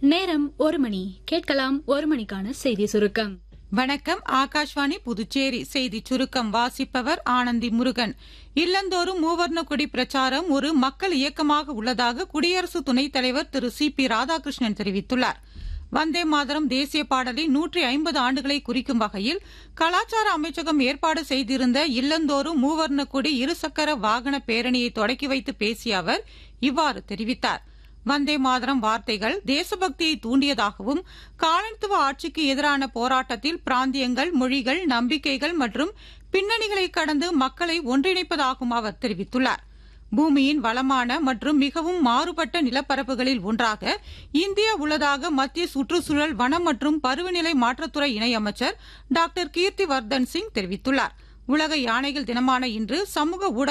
நேரம் ஒரு மணி கேட்கலாம் ஒரு மணிக்கான செய்தி சுருக்கம் வணக்கம் ஆகாஷ்வாணி புதுச்சேரி செய்தி சுருக்கம் வாசிப்பவர் ஆனந்தி முருகன் இல்லந்தோறும் மூவர்ண கொடி பிரச்சாரம் ஒரு மக்கள் இயக்கமாக உள்ளதாக குடியரசு துணைத் தலைவர் திரு சி பி ராதாகிருஷ்ணன் தெரிவித்துள்ளார் வந்தே மாதரம் தேசிய பாடலை நூற்றி ஐம்பது ஆண்டுகளை குறிக்கும் வகையில் கலாச்சார அமைச்சகம் ஏற்பாடு செய்திருந்த இல்லந்தோறும் மூவர்ண கொடி இருசக்கர வாகன பேரணியை தொடக்கி வைத்து பேசிய அவர் இவ்வாறு தெரிவித்தார் வந்தே மாதரம் வார்த்தைகள் தேசபக்தியை தூண்டியதாகவும் காலனித்துவ ஆட்சிக்கு எதிரான போராட்டத்தில் பிராந்தியங்கள் மொழிகள் நம்பிக்கைகள் மற்றும் பின்னணிகளை கடந்து மக்களை ஒன்றிணைப்பதாகவும் அவர் தெரிவித்துள்ளார் பூமியின் வளமான மற்றும் மிகவும் மாறுபட்ட நிலப்பரப்புகளில் ஒன்றாக இந்தியா உள்ளதாக மத்திய சுற்றுச்சூழல் வனம் மற்றும் பருவநிலை மாற்றத்துறை இணையமைச்சர் டாக்டர் கீர்த்தி வர்தன் சிங் தெரிவித்துள்ளார் உலக யானைகள் தினமான இன்று சமூக ஊடக